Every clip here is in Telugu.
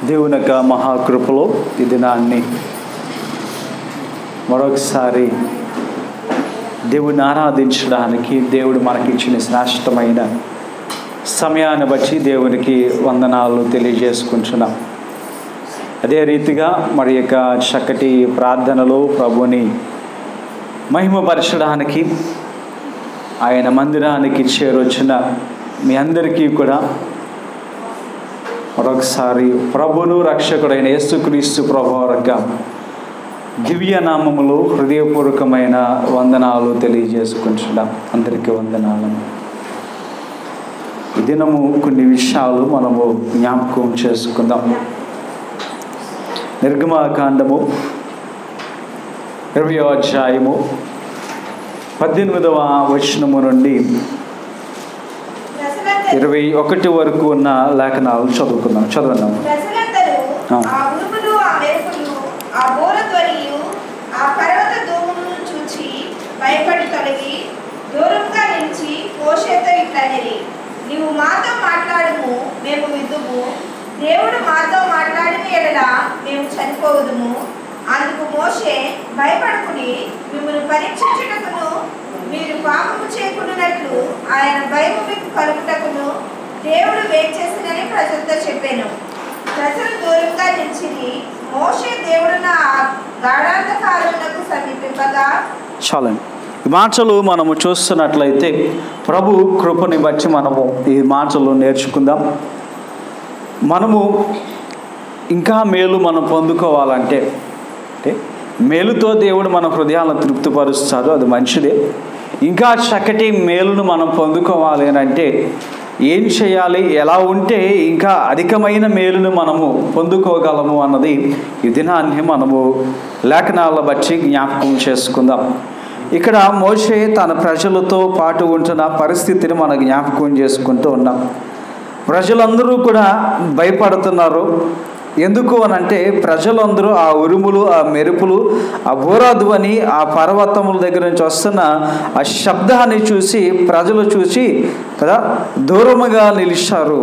దేవుని యొక్క మహాకృపలో ఈ దినాన్ని మరొకసారి దేవుడిని ఆరాధించడానికి దేవుడు మనకిచ్చిన శ్రేష్టమైన సమయాన్ని బట్టి దేవునికి వందనాలు తెలియజేసుకుంటున్నాం అదే రీతిగా మరి యొక్క చక్కటి ప్రార్థనలో ప్రభుని మహిమపరచడానికి ఆయన మందిరానికి చేరొచ్చిన మీ అందరికీ కూడా మరొకసారి ప్రభును రక్షకుడైన యేసుక్రీస్తు ప్రభావరక దివ్య నామములు హృదయపూర్వకమైన వందనాలు తెలియజేసుకుంటున్నాం అందరికీ వందనాలను ఈ దినము కొన్ని విషయాలు మనము జ్ఞాపకం చేసుకుందాం నిర్గమాకాండము ఇరవై అధ్యాయము పద్దెనిమిదవ వచనము నుండి ప్రజలందరూ ఇరవై ఒకటి వరకు ఉన్న లేఖనాలు చదువుకుందాం చదవండి ప్రజలందరూ ఆ. ఆ ఉరుములు ఆ మెరుపులు ఆ బోర ధ్వనియు ఆ పర్వత ధూములను చూచి భయపడి తొలగి దూరంగా నిలిచి మోషేతో ఇట్లనిరి నీవు మాతో మాట్లాడుము మేము విద్దుము దేవుడు మాతో మాట్లాడిన ఎడల మేము చనిపోవదుము అందుకు మోషే భయపడుకుని మిమ్మల్ని పరీక్షించుటకును మీరు పాపము చేయకుండానట్లు ఆయన భయము మీకు కలుగుటకును దేవుడు వేచేసినని ప్రజలతో చెప్పాను ప్రజలు దూరంగా నిలిచింది మోషే దేవుడున గాఢాంధకారమునకు సమీపింపగా చాలండి ఈ మాటలు మనము చూస్తున్నట్లయితే ప్రభు కృపని బట్టి మనము ఈ మాటలు నేర్చుకుందాం మనము ఇంకా మేలు మనం పొందుకోవాలంటే అంటే మేలుతో దేవుడు మన హృదయాలను తృప్తిపరుస్తాడు అది మంచిదే ఇంకా చక్కటి మేలును మనం పొందుకోవాలి అని అంటే ఏం చేయాలి ఎలా ఉంటే ఇంకా అధికమైన మేలును మనము పొందుకోగలము అన్నది ఈ దినాన్ని మనము లేఖనాల బట్టి జ్ఞాపకం చేసుకుందాం ఇక్కడ మోషే తన ప్రజలతో పాటు ఉంటున్న పరిస్థితిని మనం జ్ఞాపకం చేసుకుంటూ ఉన్నాం ప్రజలందరూ కూడా భయపడుతున్నారు ఎందుకు అని అంటే ప్రజలందరూ ఆ ఉరుములు ఆ మెరుపులు ఆ బోరాధ్వని ఆ పర్వతముల దగ్గర నుంచి వస్తున్న ఆ శబ్దాన్ని చూసి ప్రజలు చూసి కదా దూరముగా నిలిచారు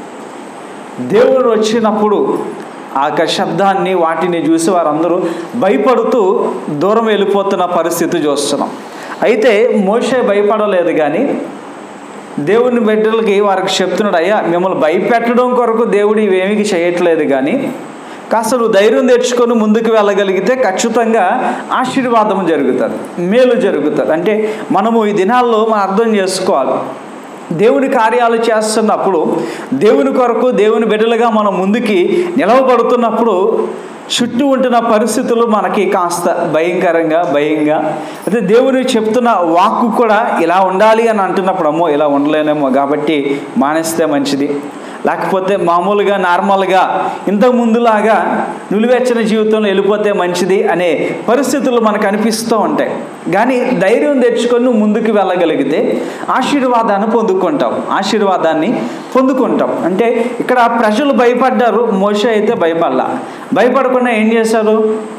దేవుడు వచ్చినప్పుడు ఆ యొక్క శబ్దాన్ని వాటిని చూసి వారందరూ భయపడుతూ దూరం వెళ్ళిపోతున్న పరిస్థితి చూస్తున్నాం అయితే మోషే భయపడలేదు కానీ దేవుని బిడ్డలకి వారికి చెప్తున్నాడు అయ్యా మిమ్మల్ని భయపెట్టడం కొరకు దేవుడు ఇవేమీ చేయట్లేదు కానీ కాస్త నువ్వు ధైర్యం తెచ్చుకొని ముందుకు వెళ్ళగలిగితే ఖచ్చితంగా ఆశీర్వాదం జరుగుతుంది మేలు జరుగుతుంది అంటే మనము ఈ దినాల్లో మనం అర్థం చేసుకోవాలి దేవుని కార్యాలు చేస్తున్నప్పుడు దేవుని కొరకు దేవుని బిడ్డలుగా మనం ముందుకి నిలవబడుతున్నప్పుడు చుట్టూ ఉంటున్న పరిస్థితులు మనకి కాస్త భయంకరంగా భయంగా అయితే దేవుని చెప్తున్న వాక్కు కూడా ఇలా ఉండాలి అని అంటున్నప్పుడు అమ్మో ఇలా ఉండలేనేమో కాబట్టి మానేస్తే మంచిది లేకపోతే మామూలుగా నార్మల్గా ఇంతకు ముందులాగా నిలువెచ్చని జీవితంలో వెళ్ళిపోతే మంచిది అనే పరిస్థితులు మనకు అనిపిస్తూ ఉంటాయి కానీ ధైర్యం తెచ్చుకొని నువ్వు ముందుకు వెళ్ళగలిగితే ఆశీర్వాదాన్ని పొందుకుంటాం ఆశీర్వాదాన్ని పొందుకుంటాం అంటే ఇక్కడ ప్రజలు భయపడ్డారు మోష అయితే భయపడలా భయపడకుండా ఏం చేశారు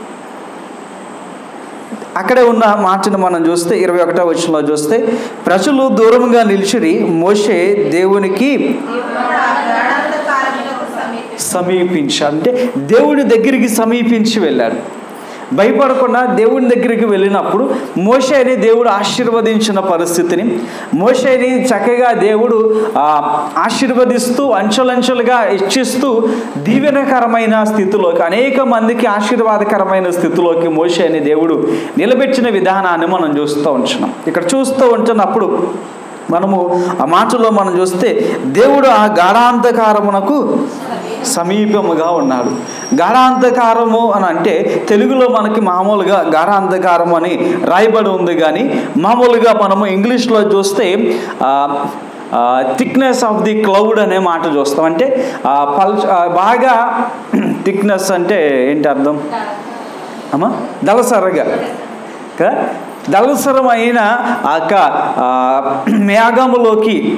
అక్కడే ఉన్న మాటను మనం చూస్తే ఇరవై ఒకటో వచనంలో చూస్తే ప్రజలు దూరంగా నిలిచిరి మోషే దేవునికి గాఢాంధకారమునకు సమీపి సమీపించాడు అంటే దేవుడి దగ్గరికి సమీపించి వెళ్ళాడు భయపడకుండా దేవుని దగ్గరికి వెళ్ళినప్పుడు మోషేని దేవుడు ఆశీర్వదించిన పరిస్థితిని మోషేని చక్కగా దేవుడు ఆ, ఆశీర్వదిస్తూ అంచెలంచెలుగా ఇచ్చిస్తూ దీవెనకరమైన స్థితిలోకి అనేక మందికి ఆశీర్వాదకరమైన స్థితిలోకి మోషేని దేవుడు నిలబెట్టిన విధానాన్ని మనం చూస్తూ ఉంటున్నాం ఇక్కడ చూస్తూ ఉంటున్నప్పుడు మనము ఆ మాటలో మనం చూస్తే దేవుడు ఆ గాఢాంధకారమునకు సమీపముగా ఉన్నాడు గాఢాంధకారము అని అంటే తెలుగులో మనకి మామూలుగా గాఢాంధకారం అని రాయబడి ఉంది కానీ మామూలుగా మనము ఇంగ్లీష్లో చూస్తే థిక్నెస్ ఆఫ్ ది క్లౌడ్ అనే మాట చూస్తాం అంటే ఆ పల్ ఆ, బాగా థిక్నెస్ అంటే ఏంటి అర్థం అమ్మా దళసరగా కదా దళసరమైన ఆ యొక్క ఆ, మేఘములోకి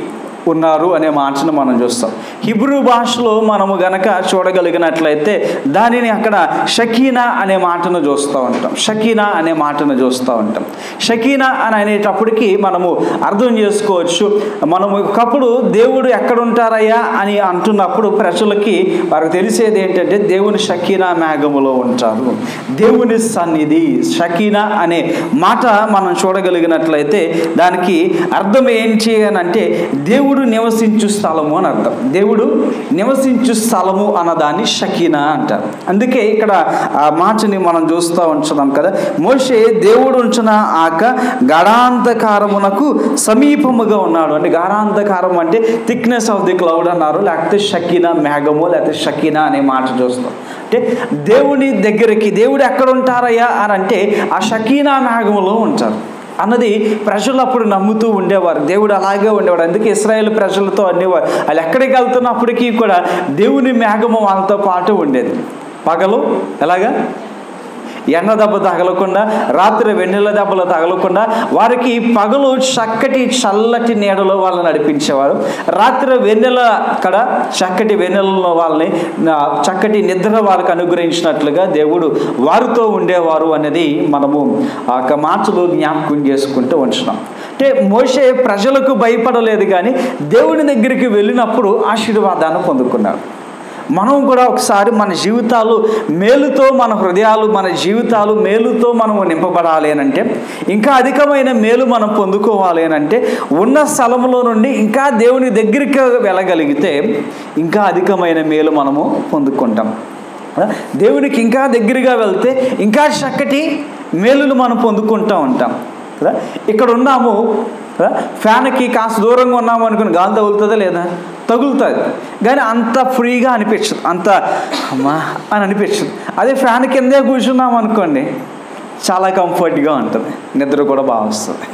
ఉన్నారు అనే మాటను మనం చూస్తాం హిబ్రూ భాషలో మనము గనక చూడగలిగినట్లయితే దానిని అక్కడ షకీనా అనే మాటను చూస్తూ ఉంటాం షకీనా అనే మాటను చూస్తూ ఉంటాం షకీనా అని అనేటప్పటికి మనము అర్థం చేసుకోవచ్చు మనము ఒకప్పుడు దేవుడు ఎక్కడ ఉంటారయ్యా అని అంటున్నప్పుడు ప్రజలకి వారికి తెలిసేది ఏంటంటే దేవుని షకీనా మేఘములో ఉంటారు దేవుని సన్నిధి షకీనా అనే మాట మనం చూడగలిగినట్లయితే దానికి అర్థం ఏంటి అని అంటే దేవుడు నివసించు స్థలము అని అర్థం దేవుడు నివసించు స్థలము అన్నదాన్ని షకీనా అంటారు అందుకే ఇక్కడ ఆ మాటని మనం చూస్తూ ఉంచున్నాం కదా మోషే దేవుడు ఉంచిన ఆక గడాంధకారమునకు సమీపముగా ఉన్నాడు అంటే గాఢాంధకారం అంటే థిక్నెస్ ఆఫ్ ది క్లౌడ్ అన్నారు లేకపోతే షకీనా మేఘము లేకపోతే షకీనా అనే మాట చూస్తాం అంటే దేవుని దగ్గరికి దేవుడు ఎక్కడ ఉంటారయ్యా అని అంటే ఆ షకీనా మేఘములో ఉంటారు అన్నది ప్రజలు అప్పుడు నమ్ముతూ ఉండేవారు దేవుడు అలాగే ఉండేవాడు అందుకే ఇస్రాయేల్ ప్రజలతో అనేవారు వాళ్ళు ఎక్కడికి వెళ్తున్నప్పటికీ కూడా దేవుని మేఘము వాళ్ళతో పాటు ఉండేది పగలు ఎలాగా ఎండ దెబ్బ తగలకుండా రాత్రి వెన్నెల దెబ్బలు తగలకుండా వారికి పగలు చక్కటి చల్లటి నీడలో వాళ్ళని నడిపించేవారు రాత్రి వెన్నెల అక్కడ చక్కటి వెన్నెలలో వాళ్ళని ఆ, చక్కటి నిద్ర వారికి అనుగ్రహించినట్లుగా దేవుడు వారితో ఉండేవారు అనేది మనము ఆ యొక్క మాటలు జ్ఞాపకం చేసుకుంటూ ఉంటున్నాం అంటే మోషే ప్రజలకు భయపడలేదు కానీ దేవుని దగ్గరికి వెళ్ళినప్పుడు ఆశీర్వాదాన్ని పొందుకున్నాడు మనం కూడా ఒకసారి మన జీవితాలు మేలుతో మన హృదయాలు మన జీవితాలు మేలుతో మనము నింపబడాలి అని అంటే ఇంకా అధికమైన మేలు మనం పొందుకోవాలి అని అంటే ఉన్న స్థలంలో నుండి ఇంకా దేవుని దగ్గరికి వెళ్ళగలిగితే ఇంకా అధికమైన మేలు మనము పొందుకుంటాం దేవునికి ఇంకా దగ్గరగా వెళ్తే ఇంకా చక్కటి మేలులు మనం పొందుకుంటూ ఉంటాం కదా ఇక్కడ ఉన్నాము కదా ఫ్యాన్కి కాస్త దూరంగా ఉన్నాము అనుకుని గాలి తగులుతుందా లేదా తగులుతుంది కానీ అంత ఫ్రీగా అనిపించదు అంత అమ్మా అని అనిపించదు అదే ఫ్యాన్ కిందే కూర్చున్నాం అనుకోండి చాలా కంఫర్ట్గా ఉంటుంది నిద్ర కూడా బాగా వస్తుంది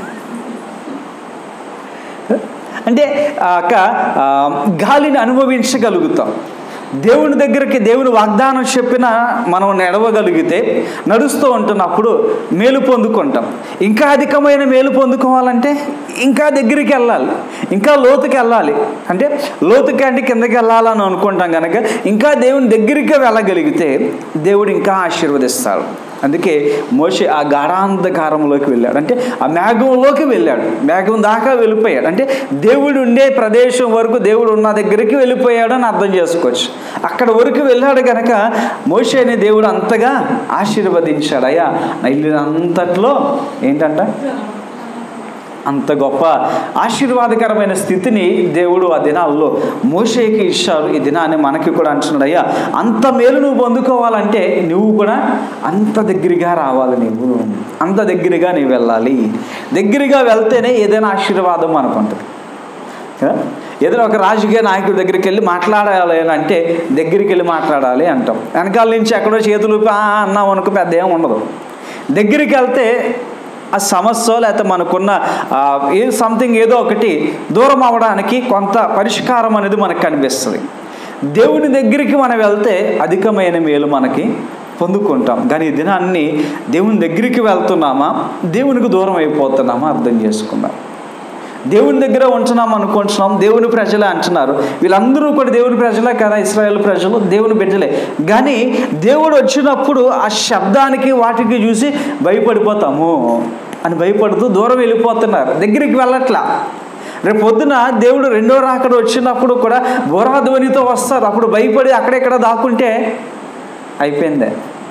అంటే ఆ యొక్క ఆ, గాలిని అనుభవించగలుగుతాం దేవుని దగ్గరికి దేవుని వాగ్దానం చెప్పిన మనం నడవగలిగితే నడుస్తూ ఉంటున్నప్పుడు మేలు పొందుకుంటాం ఇంకా అధికమైన మేలు పొందుకోవాలంటే ఇంకా దగ్గరికి వెళ్ళాలి ఇంకా లోతుకి వెళ్ళాలి అంటే లోతుకి అంటే కిందకి వెళ్ళాలని అనుకుంటాం కనుక ఇంకా దేవుని దగ్గరికి వెళ్ళగలిగితే దేవుడు ఇంకా ఆశీర్వదిస్తాడు అందుకే మోషే ఆ గాఢాంధకారంలోకి వెళ్ళాడు అంటే ఆ మేఘంలోకి వెళ్ళాడు మేఘం దాకా వెళ్ళిపోయాడు అంటే దేవుడు ఉండే ప్రదేశం వరకు దేవుడు ఉన్న దగ్గరికి వెళ్ళిపోయాడు అని అర్థం చేసుకోవచ్చు అక్కడ వరకు వెళ్ళాడు కనుక మోషేని దేవుడు అంతగా ఆశీర్వదించాడు అయ్యా వెళ్ళినంతట్లో ఏంటంట అంత గొప్ప ఆశీర్వాదకరమైన స్థితిని దేవుడు ఆ దినాల్లో మోషేకి ఇచ్చారు ఈ దినాన్ని మనకి కూడా అంటున్నాడు అయ్యా అంత మేలు నువ్వు పొందుకోవాలంటే నువ్వు కూడా అంత దగ్గరగా రావాలి నువ్వు అంత దగ్గరగా నీవు వెళ్ళాలి దగ్గరగా వెళ్తేనే ఏదైనా ఆశీర్వాదం మనకు ఉంటుంది కదా ఏదైనా ఒక రాజకీయ నాయకుడి దగ్గరికి వెళ్ళి మాట్లాడాలి అని అంటే దగ్గరికి వెళ్ళి మాట్లాడాలి అంటాం వెనకాల నుంచి ఎక్కడో చేతులు ఊపి, "ఆ" అన్నాం అనుకో పెద్ద ఏం ఉండదు దగ్గరికి వెళ్తే ఆ సమస్య లేకపోతే మనకున్న ఆ, ఏ సంథింగ్ ఏదో ఒకటి దూరం అవ్వడానికి కొంత పరిష్కారం అనేది మనకు కనిపిస్తుంది దేవుని దగ్గరికి మనం వెళ్తే అధికమైన మేలు మనకి పొందుకుంటాం కానీ ఈ దినాన్ని దేవుని దగ్గరికి వెళ్తున్నామా దేవునికి దూరం అయిపోతున్నామా అర్థం చేసుకుందాం దేవుని దగ్గర ఉంటున్నాం అనుకుంటున్నాం దేవుని ప్రజలే అంటున్నారు వీళ్ళందరూ కూడా దేవుని ప్రజలే కదా ఇస్రాయేల్ ప్రజలు దేవుని బిడ్డలే కానీ దేవుడు వచ్చినప్పుడు ఆ శబ్దానికి వాటికి చూసి భయపడిపోతాము అని భయపడుతూ దూరం వెళ్ళిపోతున్నారు దగ్గరికి వెళ్ళట్లా రేపు పొద్దున దేవుడు రెండో రాకడ వచ్చినప్పుడు కూడా ఘోరాధ్వనితో వస్తారు అప్పుడు భయపడి అక్కడెక్కడ దాక్కుంటే అయిపోయిందే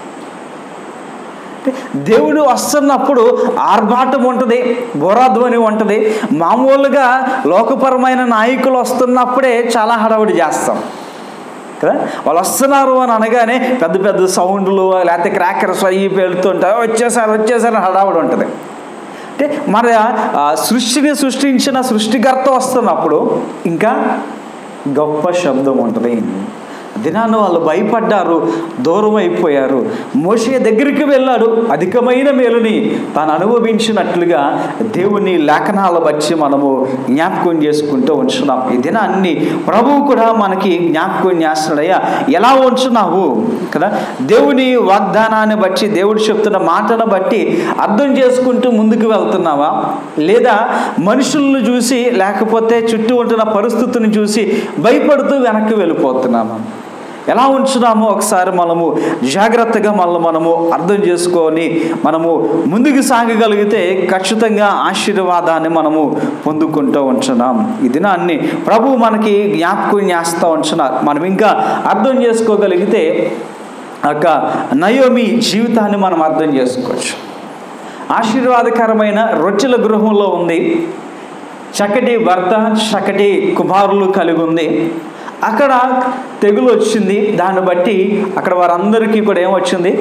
అంటే దేవుడు వస్తున్నప్పుడు ఆర్భాటం ఉంటుంది ఘోరాధ్వని ఉంటుంది మామూలుగా లోకపరమైన నాయకులు వస్తున్నప్పుడే చాలా హడావుడి చేస్తాం కదా వాళ్ళు వస్తున్నారు అని అనగానే పెద్ద పెద్ద సౌండ్లు లేకపోతే క్రాకర్స్ అయ్యి వెళ్తుంటాయి వచ్చేసారు వచ్చేసారు అని హడావుడి ఉంటుంది అంటే మన ఆ, సృష్టిని సృష్టించిన సృష్టికర్త వస్తున్నప్పుడు ఇంకా గొప్ప శబ్దం ఉంటుంది దినాన్ని వాళ్ళు భయపడ్డారు దూరం అయిపోయారు మోషే దగ్గరికి వెళ్ళాడు అధికమైన మేలుని తాను అనుభవించినట్లుగా దేవుని లేఖనాల బట్టి మనము జ్ఞాపకం చేసుకుంటూ ఉంచున్నాం ఈ దినాన్ని ప్రభువు కూడా మనకి జ్ఞాపకం చేస్తున్నాడయ్యా ఎలా ఉంచున్నావు కదా దేవుని వాగ్దానాన్ని బట్టి దేవుడు చెప్తున్న మాటను బట్టి అర్థం చేసుకుంటూ ముందుకు వెళ్తున్నావా లేదా మనుషులను చూసి లేకపోతే చుట్టూ ఉంటున్న పరిస్థితిని చూసి భయపడుతూ వెనక్కి వెళ్ళిపోతున్నామా ఎలా ఉంచున్నామో ఒకసారి మనము జాగ్రత్తగా మనల్ని మనము అర్థం చేసుకొని మనము ముందుకు సాగగలిగితే ఖచ్చితంగా ఆశీర్వాదాన్ని మనము పొందుకుంటూ ఉంటున్నాం ఈ దినాన్ని ప్రభు మనకి జ్ఞాపకం చేస్తూ ఉంటున్నారు మనం ఇంకా అర్థం చేసుకోగలిగితే ఒక నయోమి జీవితాన్ని మనం అర్థం చేసుకోవచ్చు ఆశీర్వాదకరమైన రొచ్చెల గృహంలో ఉంది చక్కటి భర్త చక్కటి కుమారులు కలిగి ఉంది అక్కడ తెగులు వచ్చింది దాన్ని బట్టి అక్కడ వారందరికీ కూడా ఏమొచ్చింది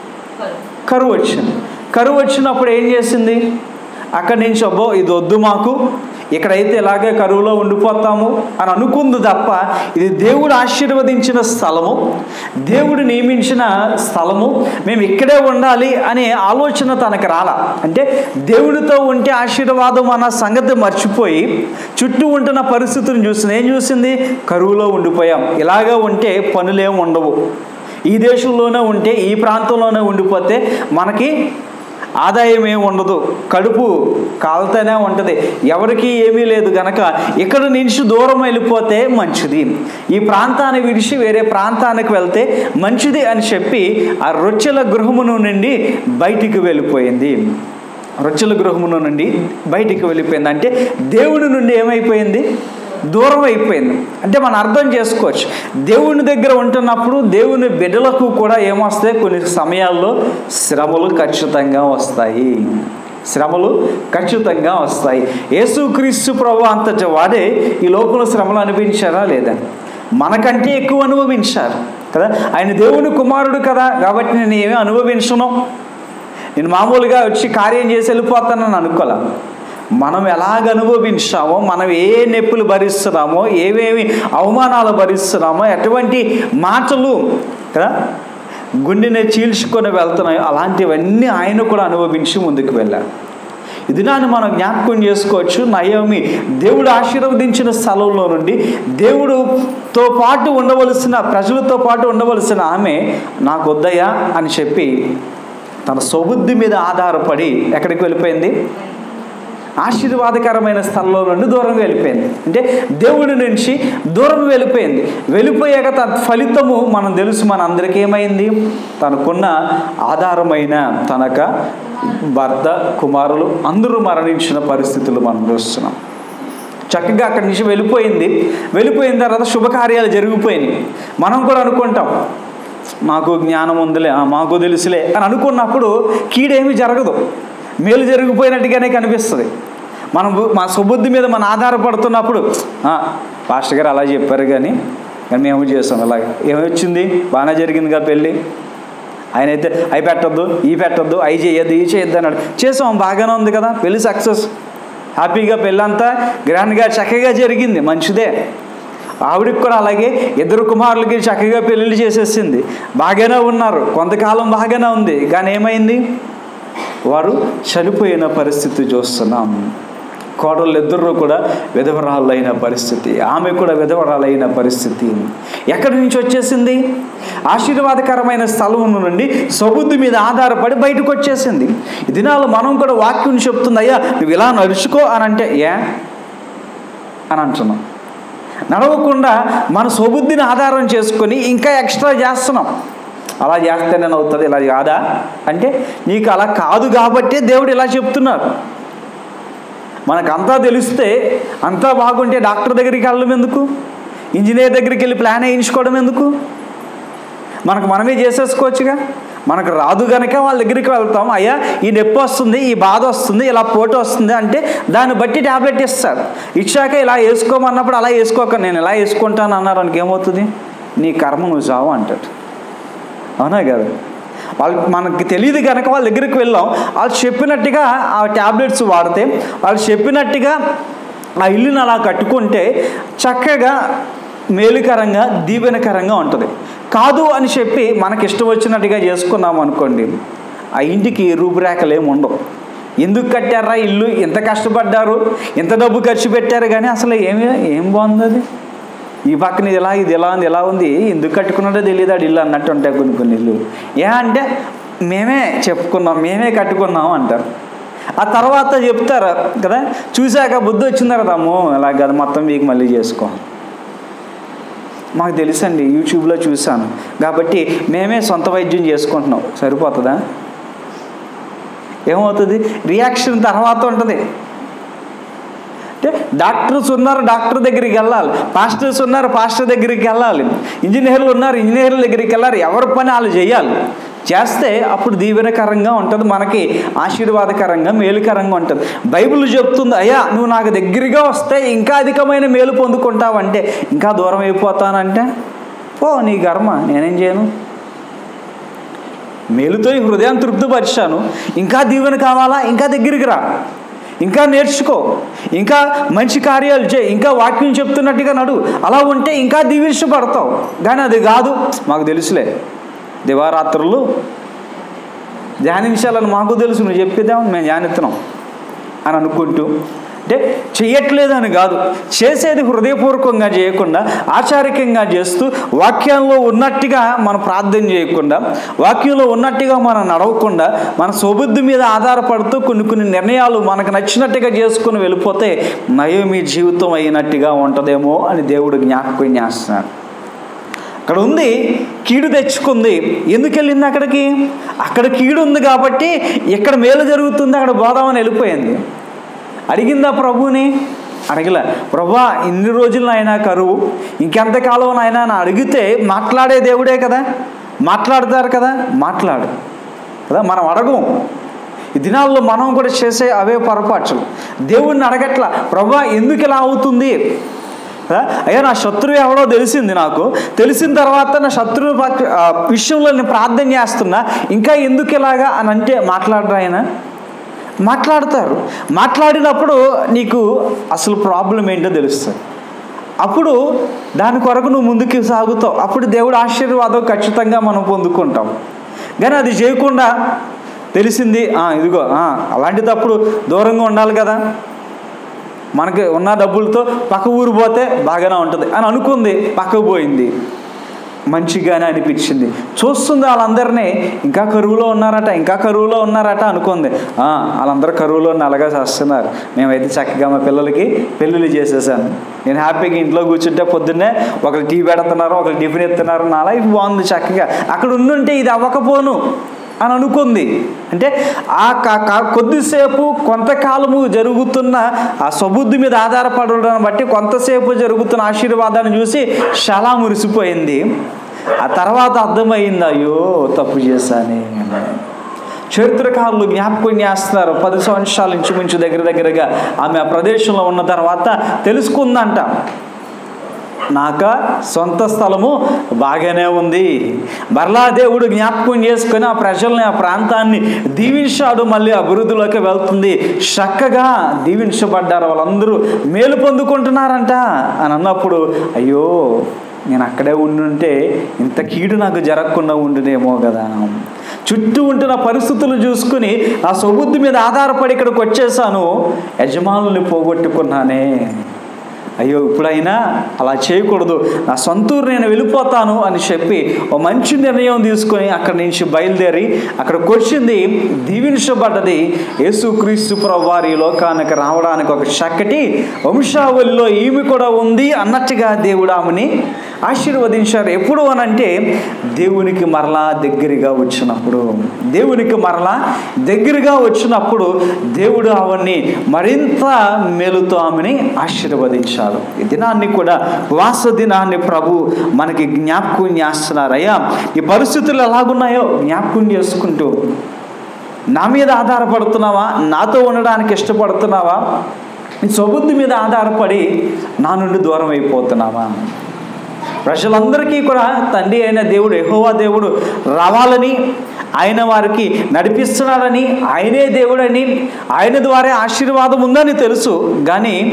కరువు వచ్చింది కరువు వచ్చినప్పుడు ఏం చేసింది అక్కడి నుంచి అబ్బో ఇది వద్దు మాకు ఇక్కడైతే ఇలాగే కరువులో ఉండిపోతాము అని అనుకుంది తప్ప ఇది దేవుడు ఆశీర్వదించిన స్థలము దేవుడు నియమించిన స్థలము మేము ఇక్కడే ఉండాలి అనే ఆలోచన తనకు రాల అంటే దేవుడితో ఉంటే ఆశీర్వాదం అన్న సంగతి మర్చిపోయి చుట్టూ ఉంటున్న పరిస్థితులను చూసింది ఏం చూసింది కరువులో ఉండిపోయాం ఇలాగా ఉంటే పనులేం ఉండవు ఈ దేశంలోనే ఉంటే ఈ ప్రాంతంలోనే ఉండిపోతే మనకి ఆదాయం ఏమి ఉండదు కడుపు కాలుతూనే ఉంటుంది ఎవరికి ఏమీ లేదు గనక ఇక్కడ నుంచి దూరం వెళ్ళిపోతే మంచిది ఈ ప్రాంతాన్ని విడిచి వేరే ప్రాంతానికి వెళ్తే మంచిది అని చెప్పి ఆ రొచ్చెల గృహమును నుండి బయటికి వెళ్ళిపోయింది రొచ్చెల గృహమును నుండి బయటికి వెళ్ళిపోయింది అంటే దేవుడి నుండి ఏమైపోయింది దూరం అయిపోయింది అంటే మనం అర్థం చేసుకోవచ్చు దేవుని దగ్గర ఉంటున్నప్పుడు దేవుని బిడ్డలకు కూడా ఏమొస్తాయి కొన్ని సమయాల్లో శ్రమలు ఖచ్చితంగా వస్తాయి శ్రమలు ఖచ్చితంగా వస్తాయి యేసుక్రీస్తు ప్రభు అంతటి వాడే ఈ లోకంలో శ్రమలు అనిపించారా లేదా మనకంటే ఎక్కువ అనుభవించారు కదా ఆయన దేవుని కుమారుడు కదా కాబట్టి నేను ఏమీ అనుభవించను నేను మామూలుగా వచ్చి కార్యం చేసి వెళ్ళిపోతానని అనుకోలే మనం ఎలాగ అనుభవించామో మనం ఏ నొప్పులు భరిస్తున్నామో ఏమేమి అవమానాలు భరిస్తున్నామో ఎటువంటి మాటలు కదా గుండెని చీల్చుకొని వెళ్తున్నాయో అలాంటివన్నీ ఆయన కూడా అనుభవించి ముందుకు వెళ్ళారు ఇది నాన్ని మనం జ్ఞాపకం చేసుకోవచ్చు నయోమి దేవుడు ఆశీర్వదించిన స్థలంలో నుండి దేవుడుతో పాటు ఉండవలసిన ప్రజలతో పాటు ఉండవలసిన ఆమె నాకు వద్దయ్యా అని చెప్పి తన సొబుద్ధి మీద ఆధారపడి ఎక్కడికి వెళ్ళిపోయింది ఆశీర్వాదకరమైన స్థలంలో నుండి దూరం వెళ్ళిపోయింది అంటే దేవుడి నుంచి దూరం వెళ్ళిపోయింది వెళ్ళిపోయాక తన ఫలితము మనం తెలుసు మన అందరికీ ఏమైంది తనకున్న ఆధారమైన తనక భర్త కుమారులు అందరూ మరణించిన పరిస్థితులు మనం చూస్తున్నాం చక్కగా అక్కడి నుంచి వెళ్ళిపోయింది వెళ్ళిపోయిన తర్వాత శుభకార్యాలు జరిగిపోయినాయి మనం కూడా అనుకుంటాం మాకు జ్ఞానం ఉందిలే ఆ, మాకు తెలుసులే అని అనుకున్నప్పుడు కీడేమీ జరగదు మేలు జరిగిపోయినట్టుగానే కనిపిస్తుంది మనం బు- మా సుబుద్ధి మీద మనం ఆధారపడుతున్నప్పుడు "ఆ, పాస్టర్ గారు అలా చెప్పారు కానీ కానీ మేము చేస్తాం అలాగే ఏమొచ్చింది బాగానే జరిగిందిగా పెళ్ళి ఆయన అయితే అవి పెట్టొద్దు ఈ పెట్టొద్దు అవి చేయొద్దు ఈ చేయొద్దు అన్నాడు చేసాం బాగానే ఉంది కదా పెళ్ళి సక్సెస్ హ్యాపీగా పెళ్ళంతా గ్రాండ్గా చక్కగా జరిగింది మంచిదే ఆవిడకి కూడా అలాగే ఇద్దరు కుమారులకి చక్కగా పెళ్ళిళ్ళు చేసేసింది బాగానే ఉన్నారు కొంతకాలం బాగానే ఉంది కానీ ఏమైంది వారు చనిపోయిన పరిస్థితి చూస్తున్నాం కోడళ్ళు ఇద్దరు కూడా విధవరాలైన పరిస్థితి ఆమె కూడా విధవరాలైన పరిస్థితి ఎక్కడి నుంచి వచ్చేసింది ఆశీర్వాదకరమైన స్థలం నుండి సబుద్ధి మీద ఆధారపడి బయటకు వచ్చేసింది ఈ దినాలు మనం కూడా వాక్యం చెప్తుంది అయ్యా నువ్వు ఇలా నడుచుకో అని అంటే ఏ అని అంటున్నాం నడవకుండా మన సొబుద్ధిని ఆధారం చేసుకొని ఇంకా ఎక్స్ట్రా చేస్తున్నాం అలా చేస్తేనే అవుతుంది ఇలా కాదా అంటే నీకు అలా కాదు కాబట్టే దేవుడు ఇలా చెప్తున్నారు మనకంతా తెలిస్తే అంతా బాగుంటే డాక్టర్ దగ్గరికి వెళ్ళడం ఎందుకు ఇంజనీర్ దగ్గరికి వెళ్ళి ప్లాన్ వేయించుకోవడం ఎందుకు మనకు మనమే చేసేసుకోవచ్చుగా మనకు రాదు గనక వాళ్ళ దగ్గరికి వెళ్తాం అయ్యా ఈ నొప్పి వస్తుంది ఈ బాధ వస్తుంది ఇలా పోటు వస్తుంది అంటే దాన్ని బట్టి ట్యాబ్లెట్ ఇస్తారు ఇచ్చాక ఇలా వేసుకోమన్నప్పుడు అలా వేసుకోక నేను ఇలా వేసుకుంటాను అన్నారు అనుకు ఏమవుతుంది నీ కర్మ నువ్వు చావు అంటాడు అవునా కదా వాళ్ళు మనకి తెలియదు కనుక వాళ్ళ దగ్గరికి వెళ్ళాం వాళ్ళు చెప్పినట్టుగా ఆ ట్యాబ్లెట్స్ వాడితే వాళ్ళు చెప్పినట్టుగా ఆ ఇల్లుని అలా కట్టుకుంటే చక్కగా మేలుకరంగా దీవెనకరంగా ఉంటుంది కాదు అని చెప్పి మనకి ఇష్టం వచ్చినట్టుగా చేసుకున్నాం అనుకోండి ఆ ఇంటికి రూపురేఖలు ఏమి ఉండవు ఎందుకు కట్టారా ఇల్లు ఎంత కష్టపడ్డారు ఎంత డబ్బు ఖర్చు పెట్టారు కానీ అసలు ఏమి ఏం బాగుంది అది ఈ పక్కన ఇది ఎలా ఇది ఎలా ఉంది ఎలా ఉంది ఎందుకు కట్టుకున్నాడో తెలియదు ఆడు ఇల్లు అన్నట్టు ఉంటాయి కొన్ని కొన్ని ఇల్లు ఏ అంటే మేమే చెప్పుకున్నాం మేమే కట్టుకున్నాం అంటారు ఆ తర్వాత చెప్తారు కదా చూశాక బుద్ధి వచ్చిన తర్వాత అమ్మో అలా కదా మొత్తం మీకు మళ్ళీ చేసుకో మాకు తెలుసండి యూట్యూబ్లో చూశాను కాబట్టి మేమే సొంత వైద్యం చేసుకుంటున్నాం సరిపోతుందా ఏమవుతుంది రియాక్షన్ తర్వాత ఉంటుంది అంటే డాక్టర్స్ ఉన్నారు డాక్టర్ దగ్గరికి వెళ్ళాలి పాస్టర్స్ ఉన్నారు పాస్టర్ దగ్గరికి వెళ్ళాలి ఇంజనీర్లు ఉన్నారు ఇంజనీర్ల దగ్గరికి వెళ్ళాలి ఎవరి పని వాళ్ళు చేయాలి చేస్తే అప్పుడు దీవెనకరంగా ఉంటుంది మనకి ఆశీర్వాదకరంగా మేలుకరంగా ఉంటుంది బైబిల్ చెప్తుంది అయ్యా నువ్వు నాకు దగ్గరగా వస్తే ఇంకా అధికమైన మేలు పొందుకుంటావంటే ఇంకా దూరం అయిపోతానంటే ఓ నీ కర్మ నేనేం చేయను మేలుతో ఈ హృదయాన్ని తృప్తిపరిచాను ఇంకా దీవెన కావాలా ఇంకా దగ్గరికి రా ఇంకా నేర్చుకో ఇంకా మంచి కార్యాలు చేయి ఇంకా వాక్యం చెప్తున్నట్టుగా నడు అలా ఉంటే ఇంకా దీవించబడతావు కానీ అది కాదు మాకు తెలుసులే దివారాత్రులు ధ్యానించాలని మాకు తెలుసు నువ్వు చెప్పేద్దాం మేము ధ్యానిస్తున్నాం అని అనుకుంటూ అంటే చెయ్యట్లేదని కాదు చేసేది హృదయపూర్వకంగా చేయకుండా ఆచారికంగా చేస్తూ వాక్యంలో ఉన్నట్టుగా మనం ప్రార్థన చేయకుండా వాక్యంలో ఉన్నట్టుగా మనం నడవకుండా మన సౌబుద్ధి మీద ఆధారపడుతూ కొన్ని కొన్ని నిర్ణయాలు మనకు నచ్చినట్టుగా చేసుకుని వెళ్ళిపోతే నయో మీ జీవితం అయినట్టుగా ఉంటుందేమో అని దేవుడు జ్ఞాపకం చేస్తున్నాడు అక్కడ ఉంది కీడు తెచ్చుకుంది ఎందుకు వెళ్ళింది అక్కడికి అక్కడ కీడు ఉంది కాబట్టి ఇక్కడ మేలు జరుగుతుంది అక్కడ బోధామని వెళ్ళిపోయింది అడిగిందా ప్రభుని అడగలే ప్రభా ఇన్ని రోజులు అయినా కరువు ఇంకెంతకాలం అయినా అని అడిగితే మాట్లాడే దేవుడే కదా మాట్లాడతారు కదా మాట్లాడు కదా మనం అడగం ఈ దినాల్లో మనం కూడా చేసే అవే పొరపాట్లు దేవుణ్ణి అడగట్లా ప్రభా ఎందుకు ఇలా అవుతుంది ఆ, అయ్యా నా శత్రువు ఎవడో తెలిసింది నాకు తెలిసిన తర్వాత నా శత్రువు పక్క- ఆ, విషయంలో నేను ప్రార్థన చేస్తున్నా ఇంకా ఎందుకు ఇలాగా అని అంటే మాట్లాడరా ఆయన మాట్లాడతారు మాట్లాడినప్పుడు నీకు అసలు ప్రాబ్లం ఏంటో తెలుస్తుంది అప్పుడు దాని కొరకు నువ్వు ముందుకు సాగుతావు అప్పుడు దేవుడు ఆశీర్వాదం ఖచ్చితంగా మనం పొందుకుంటాం కానీ అది చేయకుండా తెలిసింది "ఆ, ఇదిగో ఆ, అలాంటిదప్పుడు దూరంగా ఉండాలి కదా మనకి ఉన్న డబ్బులతో పక్క ఊరు పోతే బాగానే ఉంటుంది అని అనుకుంది పక్కకు పోయింది మంచిగానే అనిపించింది చూస్తుంది వాళ్ళందరినీ ఇంకా కరువులో ఉన్నారట ఇంకా కరువులో ఉన్నారట అనుకుంది "ఆ, వాళ్ళందరూ కరువులో నల్లగా చేస్తున్నారు మేమైతే చక్కగా మా పిల్లలకి పెళ్ళిళ్ళు చేసేసాను నేను హ్యాపీగా ఇంట్లో కూర్చుంటే పొద్దున్నే ఒకరు టీ పెడుతున్నారు ఒకరు టిఫిన్ ఎత్తున్నారు నా లైఫ్ బాగుంది చక్కగా అక్కడ ఉండుంటే ఇది అవ్వకపోను అని అనుకుంది అంటే ఆ క- క- కొద్దిసేపు కొంతకాలము జరుగుతున్న ఆ సబుద్ధి మీద ఆధారపడడం బట్టి కొంతసేపు జరుగుతున్న ఆశీర్వాదాన్ని చూసి చాలా మురిసిపోయింది ఆ తర్వాత అర్థమైంది అయ్యో తప్పు చేశానే చరిత్రకారులు జ్ఞాపకం చేస్తున్నారు పది సంవత్సరాల ఇంచుమించు దగ్గర దగ్గరగా ఆమె ఆ ప్రదేశంలో ఉన్న తర్వాత తెలుసుకుందంట నాక సొంత స్థలము బాగానే ఉంది మరలా దేవుడు జ్ఞాపకం చేసుకొని ఆ ప్రజల్ని ఆ ప్రాంతాన్ని దీవించాడు మళ్ళీ అభివృద్ధిలోకి వెళ్తుంది చక్కగా దీవించబడ్డారు వాళ్ళందరూ మేలు పొందుకుంటున్నారంట అని అన్నప్పుడు అయ్యో నేను అక్కడే ఉండుంటే ఇంత కీడు నాకు జరగకుండా ఉండునేమో కదా చుట్టూ ఉంటున్న పరిస్థితులు చూసుకుని ఆ సొబుద్ధి మీద ఆధారపడి ఇక్కడికి వచ్చేసాను యజమానుల్ని పోగొట్టుకున్నానే అయ్యో ఇప్పుడైనా అలా చేయకూడదు నా సొంతూరు నేను వెళ్ళిపోతాను అని చెప్పి ఓ మంచి నిర్ణయం తీసుకొని అక్కడి నుంచి బయలుదేరి అక్కడికి వచ్చింది దీవించబడ్డది యేసుక్రీస్తు ప్రభు వారి లోకానికి రావడానికి ఒక చక్కటి వంశావళిలో ఈమె కూడా ఉంది అన్నట్టుగా దేవుడు ఆమెని ఆశీర్వదించారు ఎప్పుడు అనంటే దేవునికి మరలా దగ్గరగా వచ్చినప్పుడు దేవునికి మరలా దగ్గరగా వచ్చినప్పుడు దేవుడు ఆవిడ్ని మరింత మేలుతో ఆమెని ఆశీర్వదించారు ఈ దినాన్ని కూడా ఉపవాస దినాన్ని ప్రభు మనకి జ్ఞాపకం చేస్తున్నారు అయ్యా ఈ పరిస్థితులు ఎలాగున్నాయో జ్ఞాపకం చేసుకుంటూ నా మీద ఆధారపడుతున్నావా నాతో ఉండడానికి ఇష్టపడుతున్నావా నీ సొబుద్ధి మీద ఆధారపడి నా నుండి దూరం అయిపోతున్నావా ప్రజలందరికీ కూడా తండ్రి అయిన దేవుడు యెహోవా దేవుడు రావాలని ఆయన వారికి నడిపిస్తున్నాడని ఆయనే దేవుడని ఆయన ద్వారా ఆశీర్వాదం ఉందని తెలుసు కానీ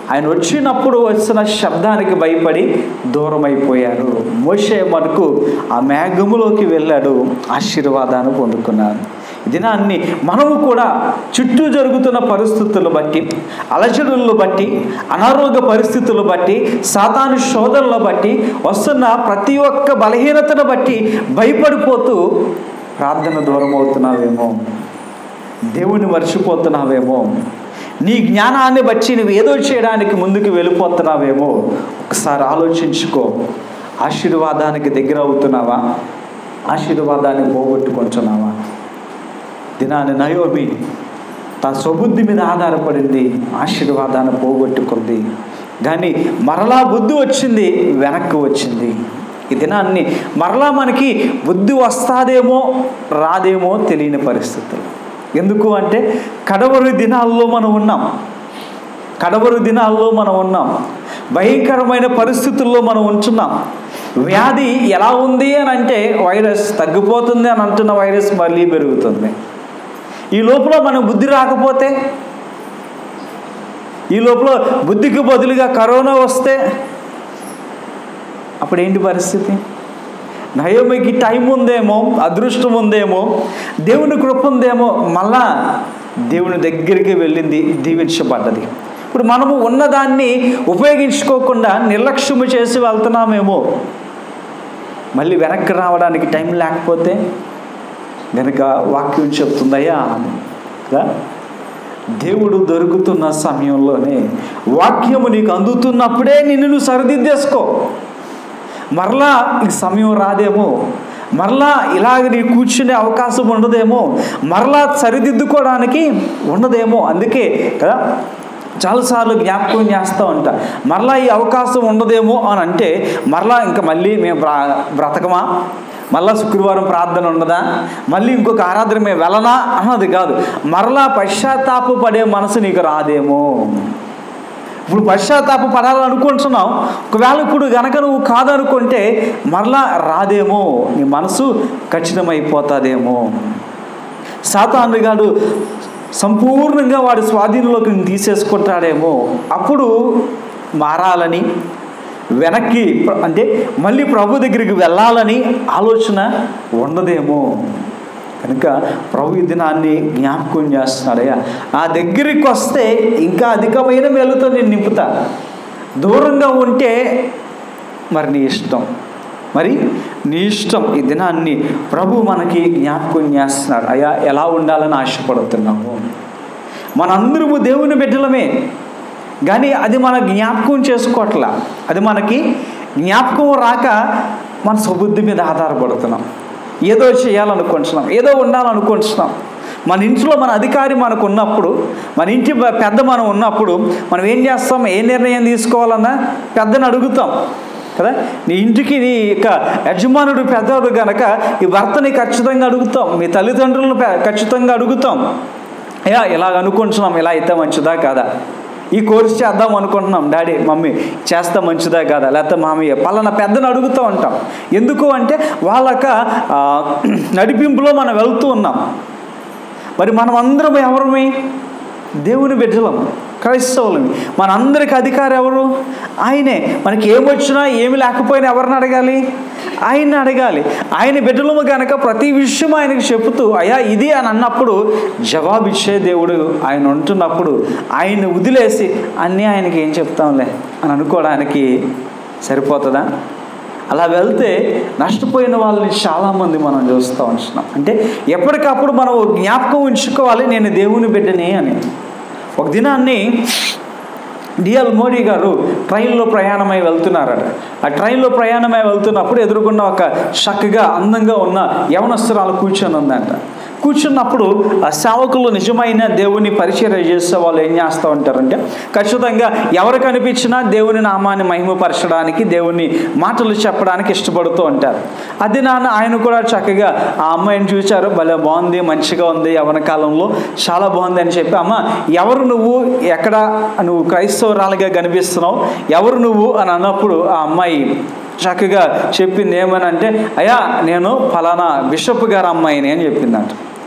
ఆయన వచ్చినప్పుడు వచ్చిన శబ్దానికి భయపడి దూరం అయిపోయారు మోషే మనకు ఆ మేఘములోకి వెళ్ళాడు ఆశీర్వాదాన్ని పొందుకున్నాడు దినాన్ని మనము కూడా చుట్టూ జరుగుతున్న పరిస్థితులను బట్టి అలజడులను బట్టి అనారోగ్య పరిస్థితులను బట్టి సాతాను శోధనలను బట్టి వస్తున్న ప్రతి ఒక్క బలహీనతను బట్టి భయపడిపోతూ ప్రార్థన దూరం అవుతున్నావేమో దేవుని మర్చిపోతున్నావేమో నీ జ్ఞానాన్ని బట్టి నువ్వు ఏదో చేయడానికి ముందుకు వెళ్ళిపోతున్నావేమో ఒకసారి ఆలోచించుకో ఆశీర్వాదానికి దగ్గర అవుతున్నావా ఆశీర్వాదాన్ని పోగొట్టుకుంటున్నావా దినాన్ని నయోమి తన స్వబుద్ధి మీద ఆధారపడింది ఆశీర్వాదాన్ని పోగొట్టుకుంది కానీ మరలా బుద్ధి వచ్చింది వెనక్కి వచ్చింది ఈ దినాన్ని మరలా మనకి బుద్ధి వస్తాదేమో రాదేమో తెలియని పరిస్థితులు ఎందుకు అంటే కడవరి దినాల్లో మనం ఉన్నాం కడవరి దినాల్లో మనం ఉన్నాం భయంకరమైన పరిస్థితుల్లో మనం ఉంటున్నాం వ్యాధి ఎలా ఉంది అని అంటే వైరస్ తగ్గిపోతుంది అని అంటున్న వైరస్ మళ్ళీ పెరుగుతుంది ఈ లోపల మనం బుద్ధి రాకపోతే ఈ లోపల బుద్ధికి బదులుగా కరోనా వస్తే అప్పుడు ఏంటి పరిస్థితి నయోమికి టైం ఉందేమో అదృష్టం ఉందేమో దేవుని కృప ఉందేమో మళ్ళా దేవుని దగ్గరికి వెళ్ళింది దీవించబడ్డది ఇప్పుడు మనము ఉన్నదాన్ని ఉపయోగించుకోకుండా నిర్లక్ష్యము చేసి వెళ్తున్నామేమో మళ్ళీ వెనక్కి రావడానికి టైం లేకపోతే వెనుక వాక్యం చెప్తుందయ్యా కదా దేవుడు దొరుకుతున్న సమయంలోనే వాక్యము నీకు అందుతున్నప్పుడే నిన్ను నువ్వు సరిదిద్దేసుకో మరలా ఈ సమయం రాదేమో మరలా ఇలాగ నీ కూర్చునే అవకాశం ఉండదేమో మరలా సరిదిద్దుకోవడానికి ఉండదేమో అందుకే కదా చాలాసార్లు జ్ఞాపకం చేస్తూ ఉంటా మరలా ఈ అవకాశం ఉండదేమో అని అంటే మరలా ఇంకా మళ్ళీ మేము బ్ర బ్రతకమా మళ్ళా శుక్రవారం ప్రార్థన ఉండదా మళ్ళీ ఇంకొక ఆరాధన మేము వెళ్ళనా అన్నది కాదు మరలా పశ్చాత్తాప పడే మనసు నీకు రాదేమో ఇప్పుడు పశ్చాత్తాప పడాలనుకుంటున్నావు ఒకవేళ ఇప్పుడు గనక నువ్వు కాదనుకుంటే మరలా రాదేమో నీ మనసు ఖచ్చితమైపోతుందేమో సాతానుగాడు సంపూర్ణంగా వాడి స్వాధీనంలోకి నేను తీసేసుకుంటాడేమో అప్పుడు మారాలని వెనక్కి ప్ర- అంటే మళ్ళీ ప్రభు దగ్గరికి వెళ్ళాలని ఆలోచన ఉండదేమో కనుక ప్రభు ఈ దినాన్ని జ్ఞాపకం చేస్తున్నాడయ్యా నా దగ్గరికి వస్తే ఇంకా అధికమైన మేలుతో నేను నింపుతా దూరంగా ఉంటే మరి నీ ఇష్టం మరి నీ ఇష్టం ఈ దినాన్ని ప్రభు మనకి జ్ఞాపకం చేస్తున్నాడు అయ్యా ఎలా ఉండాలని ఆశపడుతున్నాము మనందరము దేవుని బిడ్డలమే కానీ అది మన జ్ఞాపకం చేసుకోవట్లా అది మనకి జ్ఞాపకం రాక మన సుబుద్ధి మీద ఆధారపడుతున్నాం ఏదో చేయాలనుకుంటున్నాం ఏదో ఉండాలనుకుంటున్నాం మన ఇంట్లో మన అధికారి మనకు ఉన్నప్పుడు మన ఇంటి పె- పెద్ద మనం ఉన్నప్పుడు మనం ఏం చేస్తాం ఏ నిర్ణయం తీసుకోవాలన్నా పెద్దని అడుగుతాం కదా నీ ఇంటికి నీ యొక్క యజమానుడు పెద్దవాడు గనక ఈ భర్తని ఖచ్చితంగా అడుగుతాం మీ తల్లిదండ్రులను పె- ఖచ్చితంగా అడుగుతాం అయ్యా ఇలాగ అనుకుంటున్నాం ఇలా అయితే మంచిదా కాదా ఈ కోర్స్ చేద్దాం అనుకుంటున్నాం డాడీ మమ్మీ చేస్తే మంచిదా కాదా లేకపోతే మామయ్య పలానా పెద్దను అడుగుతూ ఉంటాం ఎందుకు అంటే వాళ్ళక ఆ, నడిపింపులో మనం వెళ్తూ ఉన్నాం మరి మనం అందరం ఎవరమే దేవుని బిడ్డలం క్రైస్తవులమి మనందరికి అధికారి ఎవరు ఆయనే మనకి ఏమొచ్చినా ఏమి లేకపోయినా ఎవరిని అడగాలి ఆయన్ని అడగాలి ఆయన బిడ్డలము గనక ప్రతి విషయం ఆయనకి చెబుతూ అయ్యా ఇది అని అన్నప్పుడు జవాబిచ్చే దేవుడు ఆయన ఉంటున్నప్పుడు ఆయన్ని వదిలేసి అన్నీ ఆయనకి ఏం చెప్తాంలే అని అనుకోవడానికి సరిపోతుందా అలా వెళ్తే నష్టపోయిన వాళ్ళని చాలామంది మనం చూస్తూ ఉంటున్నాం అంటే ఎప్పటికప్పుడు మనం ఓ జ్ఞాపకం ఉంచుకోవాలి నేను దేవుని బిడ్డనే అని ఒక దినాన్ని డిఎల్ మోడీ గారు ట్రైన్లో ప్రయాణమై వెళ్తున్నారట ఆ ట్రైన్లో ప్రయాణమై వెళ్తున్నప్పుడు ఎదురుకున్న ఒక చక్కగా అందంగా ఉన్న యవనస్తురాలు కూర్చొని ఉందంట కూర్చున్నప్పుడు ఆ సేవకులు నిజమైన దేవుని పరిచయం చేసే వాళ్ళు ఏం చేస్తూ ఉంటారంటే ఖచ్చితంగా ఎవరు కనిపించినా దేవుని నామాన్ని మహిమపరచడానికి దేవుని మాటలు చెప్పడానికి ఇష్టపడుతూ ఉంటారు అది నాన్న ఆయన కూడా చక్కగా ఆ అమ్మాయిని చూశారు భలే బాగుంది మంచిగా ఉంది యవన కాలంలో చాలా బాగుంది అని చెప్పి అమ్మ ఎవరు నువ్వు ఎక్కడ నువ్వు క్రైస్తవురాలుగా కనిపిస్తున్నావు ఎవరు నువ్వు అని అన్నప్పుడు ఆ అమ్మాయి చక్కగా చెప్పింది ఏమని అంటే అయ్యా నేను ఫలానా బిషప్ గారు అమ్మాయిని అని చెప్పిందంట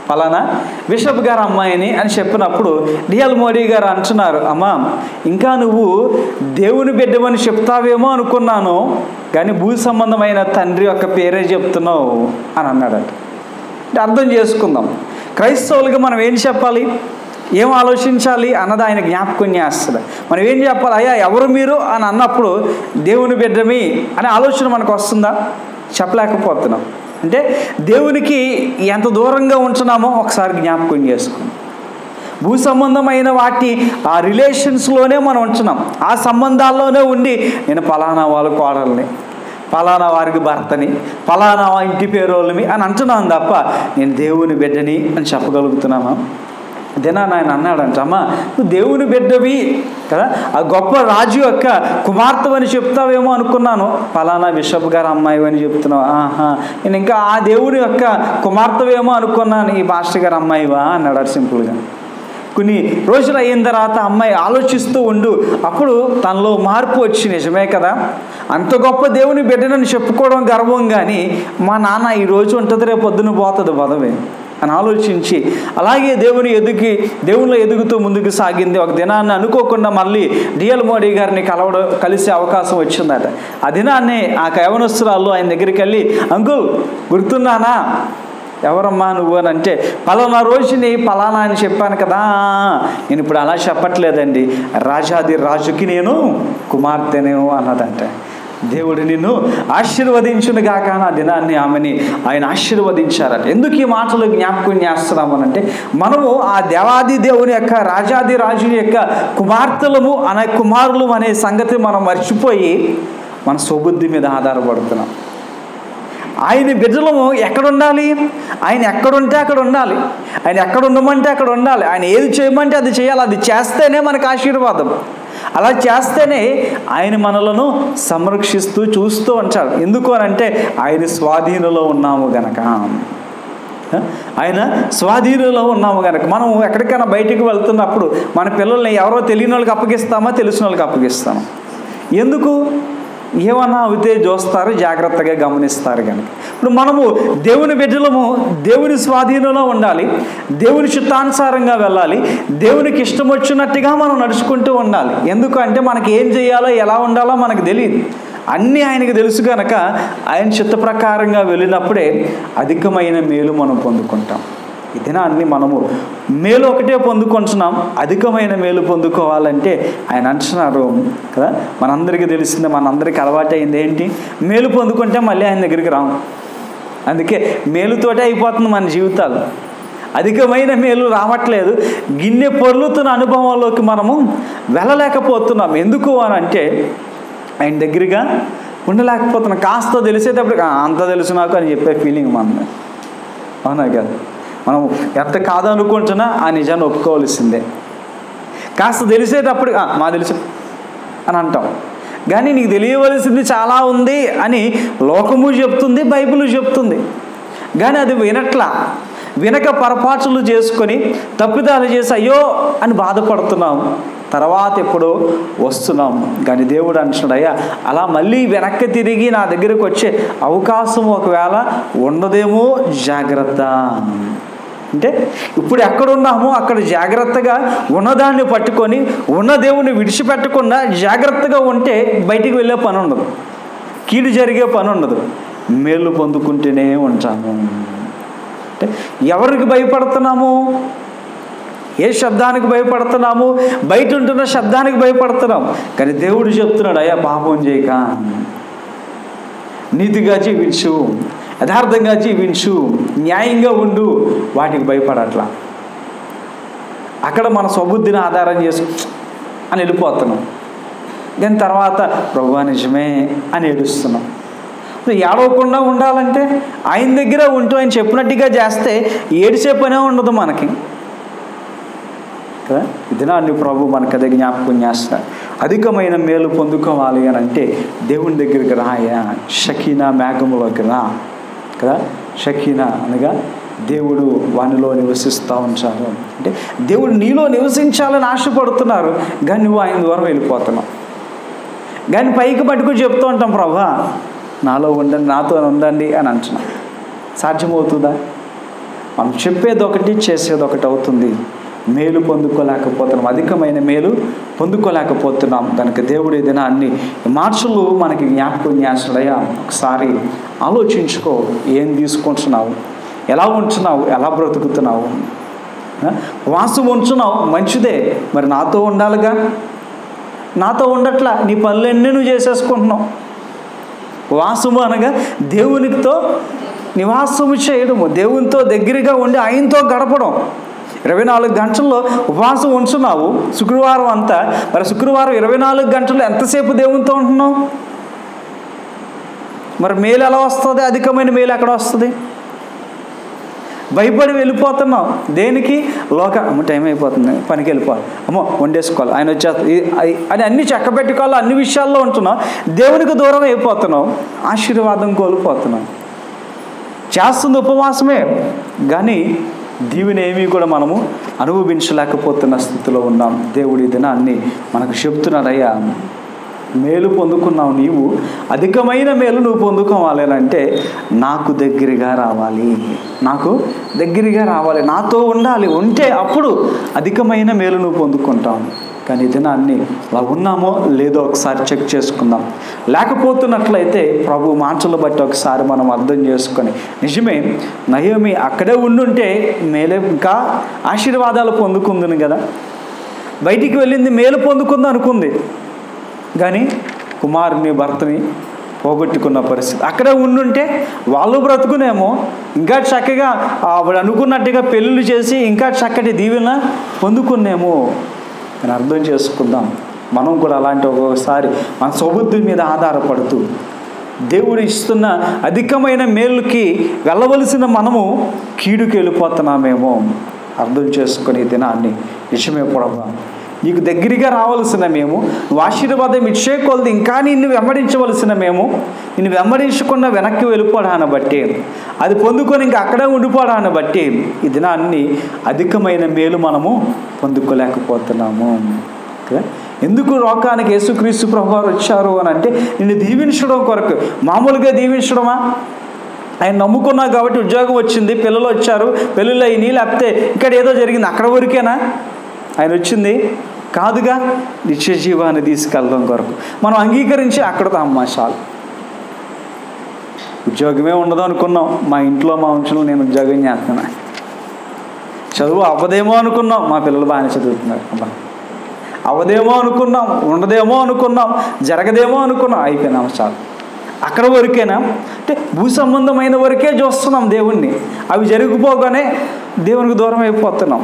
పలానా బిషప్ గారు అమ్మాయిని అని చెప్పినప్పుడు డిఎల్ మోడీ గారు అంటున్నారు అమ్మా ఇంకా నువ్వు దేవుని బిడ్డమని చెప్తావేమో అనుకున్నాను కానీ భూ సంబంధమైన తండ్రి యొక్క పేరే చెప్తున్నావు అని అన్నాడట అంటే అర్థం చేసుకుందాం క్రైస్తవులుగా మనం ఏం చెప్పాలి ఏం ఆలోచించాలి అన్నది ఆయన జ్ఞాపకం చేస్తుంది మనం ఏం చెప్పాలి అయ్యా ఎవరు మీరు అని అన్నప్పుడు దేవుని బిడ్డమి అనే ఆలోచన మనకు వస్తుందా చెప్పలేకపోతున్నాం అంటే దేవునికి ఎంత దూరంగా ఉంటున్నామో ఒకసారి జ్ఞాపకం చేసుకుందాం భూ సంబంధమైన వాటి ఆ రిలేషన్స్లోనే మనం ఉంటున్నాం ఆ సంబంధాల్లోనే ఉండి నేను పలానా వాళ్ళ కోడల్ని పలానా వారికి భర్తని పలానా ఇంటి పేరోళ్ళమి అని అంటున్నాను తప్ప నేను దేవుని బిడ్డని అని చెప్పగలుగుతున్నామా దినా ఆయన అన్నాడంట అమ్మా నువ్వు దేవుని బిడ్డవి కదా ఆ గొప్ప రాజు యొక్క కుమార్తె అని చెప్తావేమో అనుకున్నాను పలానా బిషప్ గారు అమ్మాయి అని చెప్తున్నావు ఆహా నేను ఇంకా ఆ దేవుని యొక్క కుమార్తెవేమో అనుకున్నాను ఈ మాస్టర్ గారు అమ్మాయివా అన్నాడు సింపుల్గా కొన్ని రోజులు అయిన తర్వాత అమ్మాయి ఆలోచిస్తూ ఉండు అప్పుడు తనలో మార్పు వచ్చి నిజమే కదా అంత గొప్ప దేవుని బిడ్డనని చెప్పుకోవడం గర్వం కానీ మా నాన్న ఈ రోజు ఉంటుంది రేపు పొద్దున పోతుంది పదవి అని ఆలోచించి అలాగే దేవుని ఎదుగి దేవునిలో ఎదుగుతూ ముందుకు సాగింది ఒక దినాన్ని అనుకోకుండా మళ్ళీ డిఎల్ మోడీ గారిని కలవడం కలిసే అవకాశం వచ్చిందట ఆ దినాన్ని ఆ యవనస్తురాలు ఆయన దగ్గరికి వెళ్ళి అంకుల్ గుర్తున్నానా ఎవరమ్మా నువ్వు అని అంటే పలానా రోజుని పలానా అని చెప్పాను కదా నేను ఇప్పుడు అలా చెప్పట్లేదండి రాజాది రాజుకి నేను కుమార్తెను అన్నదంటే దేవుడు నిన్ను ఆశీర్వదించును గాక నా దినాన్ని ఆమెని ఆయన ఆశీర్వదించారట ఎందుకు ఈ మాటలు జ్ఞాపకం చేస్తున్నామనంటే మనము ఆ దేవాది దేవుని యొక్క రాజాది రాజు యొక్క కుమార్తెలము అనే కుమారులు అనే సంగతి మనం మర్చిపోయి మన స్వబుద్ధి మీద ఆధారపడుతున్నాం ఆయన బిడ్డలము ఎక్కడ ఉండాలి ఆయన ఎక్కడుంటే అక్కడ ఉండాలి ఆయన ఎక్కడ ఉండమంటే అక్కడ ఉండాలి ఆయన ఏది చేయమంటే అది చేయాలి అది చేస్తేనే మనకు ఆశీర్వాదం అలా చేస్తేనే ఆయన మనలను సంరక్షిస్తూ చూస్తూ ఉంటాడు ఎందుకు అని అంటే ఆయన స్వాధీనంలో ఉన్నాము గనక ఆయన స్వాధీనంలో ఉన్నాము కనుక మనం ఎక్కడికైనా బయటికి వెళ్తున్నప్పుడు మన పిల్లల్ని ఎవరో తెలియని వాళ్ళకి అప్పగిస్తామా తెలిసిన వాళ్ళకి అప్పగిస్తాము ఎందుకు ఏమన్నా అవుతే చూస్తారు జాగ్రత్తగా గమనిస్తారు కనుక ఇప్పుడు మనము దేవుని బిడ్డలము దేవుని స్వాధీనంలో ఉండాలి దేవుని చిత్తానుసారంగా వెళ్ళాలి దేవునికి ఇష్టం వచ్చినట్టుగా మనం నడుచుకుంటూ ఉండాలి ఎందుకు అంటే మనకి ఏం చేయాలో ఎలా ఉండాలో మనకు తెలియదు అన్నీ ఆయనకు తెలుసు కనుక ఆయన చిత్త ప్రకారంగా వెళ్ళినప్పుడే అధికమైన మేలు మనం పొందుకుంటాం ఈ దినాన్ని మనము మేలు ఒకటే పొందుకుంటున్నాం అధికమైన మేలు పొందుకోవాలంటే ఆయన అంటున్నారు కదా మనందరికీ తెలిసిందే మనందరికీ అలవాటు అయింది ఏంటి మేలు పొందుకుంటే మళ్ళీ ఆయన దగ్గరికి రాము అందుకే మేలుతోటే అయిపోతుంది మన జీవితాలు అధికమైన మేలు రావట్లేదు గిన్నె పొర్లుతున్న అనుభవంలోకి మనము వెళ్ళలేకపోతున్నాం ఎందుకు అని అంటే ఆయన దగ్గరగా ఉండలేకపోతున్నాం కాస్త తెలిసేటప్పుడు అంత తెలుసు నాకు అని చెప్పే ఫీలింగ్ మన అవునా కదా మనం ఎంత కాదనుకుంటున్నా ఆ నిజాన్ని ఒప్పుకోవాల్సిందే కాస్త తెలిసేటప్పుడు "ఆ, మా తెలుసు అని అంటాం కానీ నీకు తెలియవలసింది చాలా ఉంది అని లోకము చెప్తుంది బైబిల్ చెప్తుంది కానీ అది వినట్లా వినక పొరపాట్లు చేసుకొని తప్పిదాలు చేసి అయ్యో అని బాధపడుతున్నాం తర్వాత ఎప్పుడో వస్తున్నాం కానీ దేవుడు అంటున్నాడు అయ్యా అలా మళ్ళీ వెనక్కి తిరిగి నా దగ్గరకు వచ్చే అవకాశం ఒకవేళ ఉండదేమో జాగ్రత్త అంటే ఇప్పుడు ఎక్కడున్నామో అక్కడ జాగ్రత్తగా ఉన్నదాన్ని పట్టుకొని ఉన్న దేవుని విడిచిపెట్టకుండా జాగ్రత్తగా ఉంటే బయటికి వెళ్ళే పని ఉండదు కీడు జరిగే పని ఉండదు మేలు పొందుకుంటూనే ఉంటాము అంటే ఎవరికి భయపడుతున్నాము ఏ శబ్దానికి భయపడుతున్నాము బయట ఉంటున్న శబ్దానికి భయపడుతున్నాం కానీ దేవుడు చెప్తున్నాడు అయ్యా పాపం చేయక నీతిగా జీవించు యథార్థంగా జీవించు న్యాయంగా ఉండు వాటికి భయపడట్లా అక్కడ మన స్వబుద్ధిని ఆధారం చేసు అని వెళ్ళిపోతున్నాం దాని తర్వాత ప్రభు నిజమే అని ఏడుస్తున్నాం ఇప్పుడు ఏడవకుండా ఉండాలంటే ఆయన దగ్గర ఉంటూ ఆయన చెప్పినట్టుగా చేస్తే ఏడిసే పనే ఉండదు మనకి కదా ఇది నాన్ని ప్రభు మనకు అదే జ్ఞాపకం చేస్తారు అధికమైన మేలు పొందుకోవాలి అని అంటే దేవుని దగ్గరికి రాయా షకీనా మేఘములోకి రా కదా షకీనా అనగా దేవుడు వానిలో నివసిస్తూ ఉంచారు అంటే దేవుడు నీలో నివసించాలని ఆశపడుతున్నారు కానీ నువ్వు ఆయన దూరం వెళ్ళిపోతున్నావు కానీ పైకి పట్టుకుని చెప్తూ ఉంటాం ప్రభా నాలో ఉండండి నాతో ఉండండి అని అంటున్నాం సాధ్యమవుతుందా మనం చెప్పేది ఒకటి చేసేది ఒకటి అవుతుంది మేలు పొందుకోలేకపోతున్నాం అధికమైన మేలు పొందుకోలేకపోతున్నాం కనుక దేవుడు ఏదైనా అన్ని మార్చులు మనకి జ్ఞాపకం చేస్తాడయ్యా ఒకసారి ఆలోచించుకో ఏం తీసుకుంటున్నావు ఎలా ఉంటున్నావు ఎలా బ్రతుకుతున్నావు ఆ? వాసం ఉంచున్నావు మంచిదే మరి నాతో ఉండాలిగా నాతో ఉండట్లా నీ పనులన్నీ నువ్వు చేసేసుకుంటున్నావు వాసము అనగా దేవునితో నివాసము చేయడము దేవునితో దగ్గరగా ఉండి ఆయనతో గడపడం ఇరవై నాలుగు గంటల్లో ఉపవాసం ఉంచున్నావు శుక్రవారం అంతా మరి శుక్రవారం ఇరవై నాలుగు గంటలు ఎంతసేపు దేవునితో ఉంటున్నావు మరి మేలు ఎలా వస్తుంది అధికమైన మేలు ఎక్కడ వస్తుంది భయపడి వెళ్ళిపోతున్నాం దేనికి లోక అమ్మ టైం అయిపోతుంది పనికి వెళ్ళిపోవాలి అమ్మో వండేసుకోవాలి ఆయన వచ్చేస్తా ఈ- అది- అని అన్ని చక్క పెట్టుకోవాలి అన్ని విషయాల్లో ఉంటున్నాం దేవునికి దూరం అయిపోతున్నాం ఆశీర్వాదం కోల్పోతున్నాం చేస్తుంది ఉపవాసమే కానీ దీవెని ఏమీ కూడా మనము అనుభవించలేకపోతున్న స్థితిలో ఉన్నాం దేవుడి దినాన్ని మనకు చెప్తున్నాడయ్యా మేలు పొందుకున్నావు నీవు అధికమైన మేలు నువ్వు పొందుకోవాలి అని అంటే నాకు దగ్గరగా రావాలి నాకు దగ్గరగా రావాలి నాతో ఉండాలి ఉంటే అప్పుడు అధికమైన మేలు నువ్వు పొందుకుంటావు కానీ ఈ దినాన్ని అలా ఉన్నామో లేదో ఒకసారి చెక్ చేసుకుందాం లేకపోతున్నట్లయితే ప్రభు మాటలు బట్టి ఒకసారి మనం అర్థం చేసుకొని నిజమే నయోమి అక్కడే ఉండుంటే మేలే ఇంకా ఆశీర్వాదాలు పొందుకుందును కదా బయటికి వెళ్ళింది మేలు పొందుకుంది అనుకుంది కానీ కుమారుని భర్తని పోగొట్టుకున్న పరిస్థితి అక్కడే ఉండుంటే వాళ్ళు బ్రతుకునేమో ఇంకా చక్కగా ఆవిడ అనుకున్నట్టుగా పెళ్ళిళ్ళు చేసి ఇంకా చక్కటి దీవెన పొందుకునేమో అని అర్థం చేసుకుందాం మనం కూడా అలాంటి ఒక్కొక్కసారి మన సౌబుద్ధి మీద ఆధారపడుతూ దేవుడు ఇస్తున్న అధికమైన మేలుకి వెళ్ళవలసిన మనము కీడుకి వెళ్ళిపోతున్నామేమో అర్థం చేసుకునే దినాన్ని నిజమే ప్రభా నీకు దగ్గరగా రావలసిన మేము నువ్వు ఆశీర్వాదం ఇచ్చే కొలది ఇంకా నిన్ను వెంబడించవలసిన మేము నిన్ను వెంబడించకుండా వెనక్కి వెళ్ళిపోవడాన్ని బట్టి అది పొందుకొని ఇంకా అక్కడే ఉండిపోవడాన్ని బట్టి ఈ దినాన్ని అధికమైన మేలు మనము పొందుకోలేకపోతున్నాము ఓకే ఎందుకు లోకానికి యేసుక్రీస్తు ప్రభు వారు వచ్చారు అని అంటే నిన్ను దీవించడం కొరకు మామూలుగా దీవించడమా ఆయన నమ్ముకున్నావు కాబట్టి ఉద్యోగం వచ్చింది పిల్లలు వచ్చారు పెళ్ళిళ్ళు అయినాయి లేకపోతే ఇక్కడ ఏదో జరిగింది అక్కడ వరకేనా ఆయన వచ్చింది కాదుగా నిత్య జీవాన్ని తీసుకెళ్ళడం కొరకు మనం అంగీకరించి అక్కడతో అమ్మ చాలు ఉద్యోగమే ఉండదు అనుకున్నాం మా ఇంట్లో మా వంశంలో నేను ఉద్యోగం చేస్తున్నా చదువు అవ్వదేమో అనుకున్నాం మా పిల్లలు బాగానే చదువుతున్నారు అబ్బా అవదేమో అనుకున్నాం ఉండదేమో అనుకున్నాం జరగదేమో అనుకున్నాం అయిపోయినాం చాలు అక్కడ వరకేనా అంటే భూ సంబంధమైన వరకే చూస్తున్నాం దేవుణ్ణి అవి జరిగిపోగానే దేవునికి దూరం అయిపోతున్నాం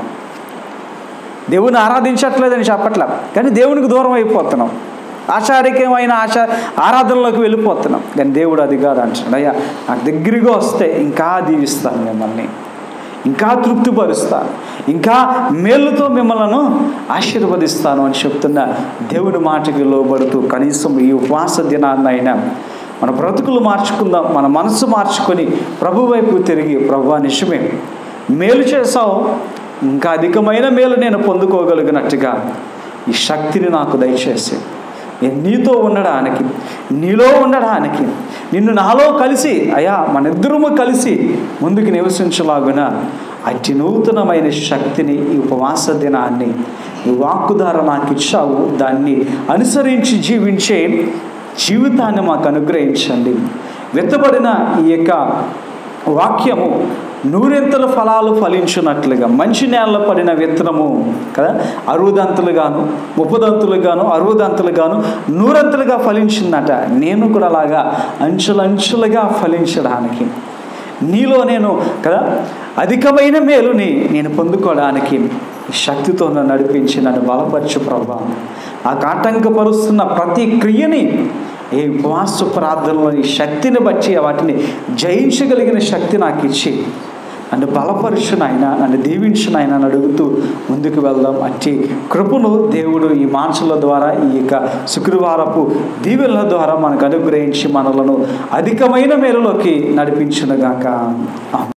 దేవుని ఆరాధించట్లేదని చెప్పట్లే కానీ దేవునికి దూరం అయిపోతున్నాం ఆచారికమైన ఆచా ఆరాధనలోకి వెళ్ళిపోతున్నాం కానీ దేవుడు అది కాదు అంటున్నాడు అయ్యా నాకు దగ్గరగా వస్తే ఇంకా దీవిస్తాను మిమ్మల్ని ఇంకా తృప్తిపరుస్తాను ఇంకా మేలుతో మిమ్మల్ని ఆశీర్వదిస్తాను అని చెప్తున్న దేవుని మాటకి లోబడుతూ కనీసం ఈ ఉపవాస దినాన్నైనా మన బ్రతుకులు మార్చుకుందాం మన మనసు మార్చుకొని ప్రభు వైపు తిరిగి ప్రభు నిజమే మేలు చేసావు ఇంకా అధికమైన మేలు నేను పొందుకోగలిగినట్టుగా ఈ శక్తిని నాకు దయచేసి నేను నీతో ఉండడానికి నీలో ఉండడానికి నిన్ను నాలో కలిసి అయా మనిద్దరము కలిసి ముందుకు నివసించలాగున అతి నూతనమైన శక్తిని ఈ ఉపవాస దినాన్ని ఈ వాక్కు ద్వారా నాకు ఇచ్చావు దాన్ని అనుసరించి జీవించే జీవితాన్ని మాకు అనుగ్రహించండి వెత్తబడిన ఈ యొక్క వాక్యము నూరెంతల ఫలాలు ఫలించినట్లుగా మంచి నేలలో పడిన విత్తనము కదా అరువుదంతులుగాను ముప్పదంతులుగాను అరువుదంతులుగాను నూరంతులుగా ఫలించిందట నేను కూడా అలాగా అంచులంచులుగా ఫలించడానికి నీలో నేను కదా అధికమైన మేలుని నేను పొందుకోవడానికి ఈ శక్తితో నన్ను నడిపించి నన్ను బలపరచు ప్రభా ఆ ఆటంకపరుస్తున్న ప్రతి క్రియని ఈ ఉపవాస ప్రార్థనలోని శక్తిని బట్టి వాటిని జయించగలిగిన శక్తి నాకు ఇచ్చి నన్ను బలపరుచు నాయన నన్ను దీవించు నాయన అని అడుగుతూ ముందుకు వెళ్దాం అట్టి కృపను దేవుడు ఈ మాంసల ద్వారా ఈ యొక్క శుక్రవారపు దీవెనల ద్వారా మనకు అనుగ్రహించి మనలను అధికమైన మేలులోకి నడిపించునుగాక ఆమేన్.